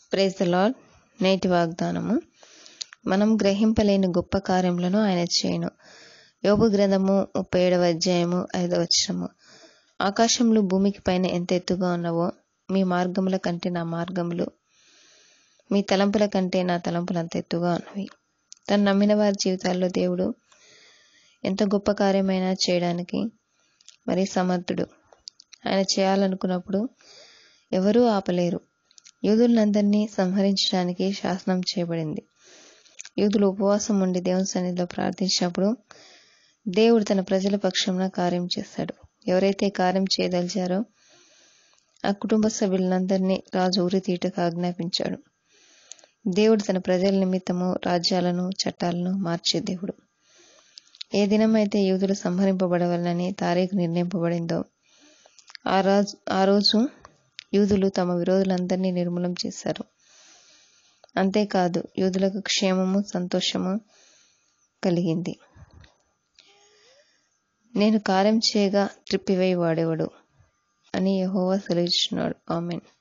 praise the lord నేటి వాగ్దానము మనం గ్రహింపలేని గొప్ప కార్యములను ఆయన చేయను యోబు గ్రంథము ముప్పై ఏడవ అధ్యాయము ఐదవ వచనము ఆకాశములు భూమికి పైన ఎంత ఎత్తుగా ఉన్నవో మీ మార్గముల కంటే నా మార్గములు మీ తలంపుల కంటే నా తలంపులు అంత ఎత్తుగా ఉన్నవి తను నమ్మిన వారి జీవితాల్లో దేవుడు ఎంత గొప్ప కార్యమైనా చేయడానికి మరి సమర్థుడు ఆయన చేయాలనుకున్నప్పుడు ఎవరూ ఆపలేరు యూదులందరినీ సంహరించడానికి శాసనం చేయబడింది యూదులు ఉపవాసం ఉండి దేవుని సన్నిధిలో ప్రార్థించినప్పుడు దేవుడు తన ప్రజల పక్షంలో కార్యం చేశాడు ఎవరైతే కార్యం చేయదలిచారో ఆ కుటుంబ సభ్యులందరినీ రాజు ఊరి తీటకు ఆజ్ఞాపించాడు దేవుడు తన ప్రజల నిమిత్తము రాజ్యాలను చట్టాలను మార్చే దేవుడు ఏ దినమైతే యూదులు సంహరింపబడవలనని తారీఖు నిర్ణయింపబడిందో ఆ రాజు ఆ రోజు యూదులు తమ విరోధులందరినీ నిర్మూలం చేశారు అంతేకాదు యూదులకు క్షేమము సంతోషము కలిగింది నేను కార్యం చేయగా త్రిప్పివేయి వాడేవాడు అని యహోవా సెలవిస్తున్నాడు ఆమెన్